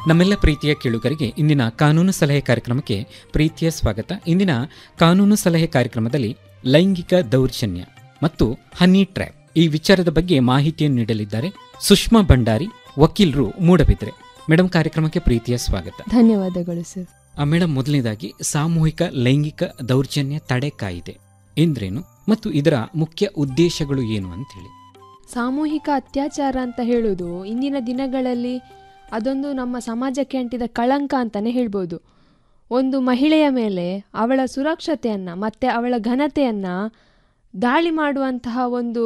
ನಮ್ಮೆಲ್ಲ ಪ್ರೀತಿಯ ಕೇಳುಗರಿಗೆ ಇಂದಿನ ಕಾನೂನು ಸಲಹೆ ಕಾರ್ಯಕ್ರಮಕ್ಕೆ ಪ್ರೀತಿಯ ಸ್ವಾಗತ ಇಂದಿನ ಕಾನೂನು ಸಲಹೆ ಕಾರ್ಯಕ್ರಮದಲ್ಲಿ ಲೈಂಗಿಕ ದೌರ್ಜನ್ಯ ಮತ್ತು ಹನಿ ಟ್ರ್ಯಾಪ್ ಈ ವಿಚಾರದ ಬಗ್ಗೆ ಮಾಹಿತಿಯನ್ನು ನೀಡಲಿದ್ದಾರೆ ಸುಷ್ಮಾ ಭಂಡಾರಿ ವಕೀಲರು ಮೂಡಬಿದ್ರೆ ಮೇಡಮ್ ಕಾರ್ಯಕ್ರಮಕ್ಕೆ ಪ್ರೀತಿಯ ಸ್ವಾಗತ ಧನ್ಯವಾದಗಳು ಸರ್ ಆ ಮೇಡಮ್ ಮೊದಲನೇದಾಗಿ ಸಾಮೂಹಿಕ ಲೈಂಗಿಕ ದೌರ್ಜನ್ಯ ತಡೆ ಕಾಯಿದೆ ಎಂದ್ರೇನು ಮತ್ತು ಇದರ ಮುಖ್ಯ ಉದ್ದೇಶಗಳು ಏನು ಅಂತೇಳಿ ಸಾಮೂಹಿಕ ಅತ್ಯಾಚಾರ ಅಂತ ಹೇಳೋದು ಇಂದಿನ ದಿನಗಳಲ್ಲಿ ಅದೊಂದು ನಮ್ಮ ಸಮಾಜಕ್ಕೆ ಅಂಟಿದ ಕಳಂಕ ಅಂತಲೇ ಹೇಳ್ಬೋದು ಒಂದು ಮಹಿಳೆಯ ಮೇಲೆ ಅವಳ ಸುರಕ್ಷತೆಯನ್ನು ಮತ್ತು ಅವಳ ಘನತೆಯನ್ನು ದಾಳಿ ಮಾಡುವಂತಹ ಒಂದು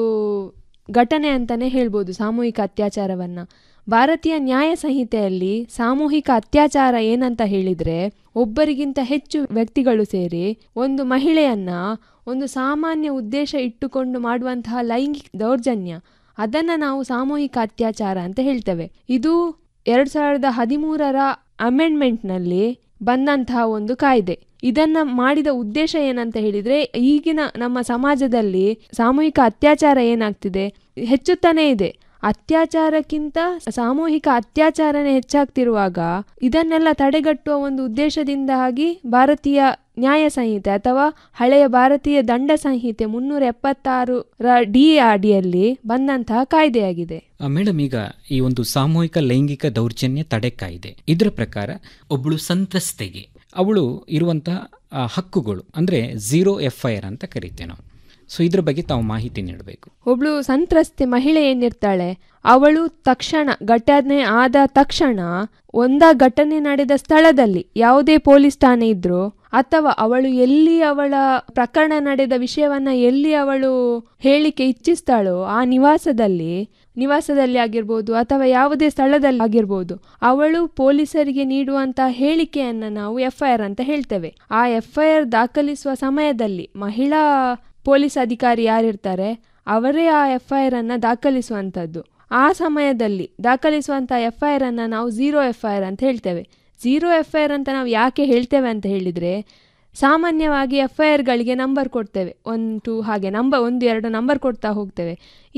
ಘಟನೆ ಅಂತಲೇ ಹೇಳ್ಬೋದು ಸಾಮೂಹಿಕ ಅತ್ಯಾಚಾರವನ್ನು ಭಾರತೀಯ ನ್ಯಾಯ ಸಂಹಿತೆಯಲ್ಲಿ ಸಾಮೂಹಿಕ ಅತ್ಯಾಚಾರ ಏನಂತ ಹೇಳಿದರೆ ಒಬ್ಬರಿಗಿಂತ ಹೆಚ್ಚು ವ್ಯಕ್ತಿಗಳು ಸೇರಿ ಒಂದು ಮಹಿಳೆಯನ್ನ ಒಂದು ಸಾಮಾನ್ಯ ಉದ್ದೇಶ ಇಟ್ಟುಕೊಂಡು ಮಾಡುವಂತಹ ಲೈಂಗಿಕ ದೌರ್ಜನ್ಯ ಅದನ್ನು ನಾವು ಸಾಮೂಹಿಕ ಅತ್ಯಾಚಾರ ಅಂತ ಹೇಳ್ತೇವೆ ಇದು ಎರಡು ಸಾವಿರದ ಹದಿಮೂರರ ಅಮೆಂಡ್ಮೆಂಟ್ನಲ್ಲಿ ಬಂದಂತಹ ಒಂದು ಕಾಯ್ದೆ ಇದನ್ನ ಮಾಡಿದ ಉದ್ದೇಶ ಏನಂತ ಹೇಳಿದ್ರೆ ಈಗಿನ ನಮ್ಮ ಸಮಾಜದಲ್ಲಿ ಸಾಮೂಹಿಕ ಅತ್ಯಾಚಾರ ಏನಾಗ್ತಿದೆ ಹೆಚ್ಚುತ್ತಾನೇ ಇದೆ ಅತ್ಯಾಚಾರಕ್ಕಿಂತ ಸಾಮೂಹಿಕ ಅತ್ಯಾಚಾರನೇ ಹೆಚ್ಚಾಗ್ತಿರುವಾಗ ಇದನ್ನೆಲ್ಲ ತಡೆಗಟ್ಟುವ ಒಂದು ಉದ್ದೇಶದಿಂದಾಗಿ ಭಾರತೀಯ ನ್ಯಾಯ ಸಂಹಿತೆ ಅಥವಾ ಹಳೆಯ ಭಾರತೀಯ ದಂಡ ಸಂಹಿತೆ ಮುನ್ನೂರ ಎಪ್ಪತ್ತಾರರ ಡಿ ಅಡಿಯಲ್ಲಿ ಬಂದಂತಹ ಕಾಯ್ದೆಯಾಗಿದೆ ಆ, ಮೇಡಮ್ ಈಗ ಈ ಒಂದು ಸಾಮೂಹಿಕ ಲೈಂಗಿಕ ದೌರ್ಜನ್ಯ ತಡೆ ಕಾಯ್ದೆ ಇದರ ಪ್ರಕಾರ ಒಬ್ಬಳು ಸಂತ್ರಸ್ತೆಗೆ ಅವಳು ಇರುವಂತಹ ಆ, ಹಕ್ಕುಗಳು ಅಂದರೆ ಝೀರೋ ಎಫ್ ಐ ಆರ್ ಅಂತ ಕರಿತೇವೆ ನಾವು ಸೊ ಇದ್ರ ಬಗ್ಗೆ ತಾವು ಮಾಹಿತಿ ನೀಡಬೇಕು ಒಬ್ಳು ಸಂತ್ರಸ್ತೆ ಮಹಿಳೆ ಏನಿರ್ತಾಳೆ ಅವಳು ತಕ್ಷಣ ಘಟನೆ ಆದ ತಕ್ಷಣ ಒಂದ ಘಟನೆ ನಡೆದ ಸ್ಥಳದಲ್ಲಿ ಯಾವುದೇ ಪೊಲೀಸ್ ಠಾಣೆ ಇದ್ರೂ ಅಥವಾ ಅವಳು ಎಲ್ಲಿ ಅವಳ ಪ್ರಕರಣ ನಡೆದ ವಿಷಯವನ್ನ ಎಲ್ಲಿ ಅವಳು ಹೇಳಿಕೆ ಇಚ್ಛಿಸ್ತಾಳೋ ಆ ನಿವಾಸದಲ್ಲಿ ನಿವಾಸದಲ್ಲಿ ಆಗಿರ್ಬೋದು ಅಥವಾ ಯಾವುದೇ ಸ್ಥಳದಲ್ಲಿ ಆಗಿರ್ಬೋದು ಅವಳು ಪೊಲೀಸರಿಗೆ ನೀಡುವಂತಹ ಹೇಳಿಕೆಯನ್ನ ನಾವು ಎಫ್ ಐ ಆರ್ ಅಂತ ಹೇಳ್ತೇವೆ ಆ ಎಫ್ ಐ ಆರ್ ದಾಖಲಿಸುವ ಸಮಯದಲ್ಲಿ ಮಹಿಳಾ ಪೊಲೀಸ್ ಅಧಿಕಾರಿ ಯಾರಿರ್ತಾರೆ ಅವರೇ ಆ ಎಫ್ ಐ ಆರ್ ಅನ್ನ ದಾಖಲಿಸುವಂಥದ್ದು ಆ ಸಮಯದಲ್ಲಿ ದಾಖಲಿಸುವಂಥ ಎಫ್ ಐ ಆರ್ ಅನ್ನ ನಾವು ಝೀರೋ ಎಫ್ ಐ ಆರ್ ಅಂತ ಹೇಳ್ತೇವೆ ಝೀರೋ ಎಫ್ ಐ ಆರ್ ಅಂತ ನಾವು ಯಾಕೆ ಹೇಳ್ತೇವೆ ಅಂತ ಹೇಳಿದರೆ ಸಾಮಾನ್ಯವಾಗಿ ಎಫ್ ಐ ಆರ್ಗಳಿಗೆ ನಂಬರ್ ಕೊಡ್ತೇವೆ ಒಂದು ಹಾಗೆ ನಂಬರ್ ಒಂದು ಎರಡು ನಂಬರ್ ಕೊಡ್ತಾ ಹೋಗ್ತೇವೆ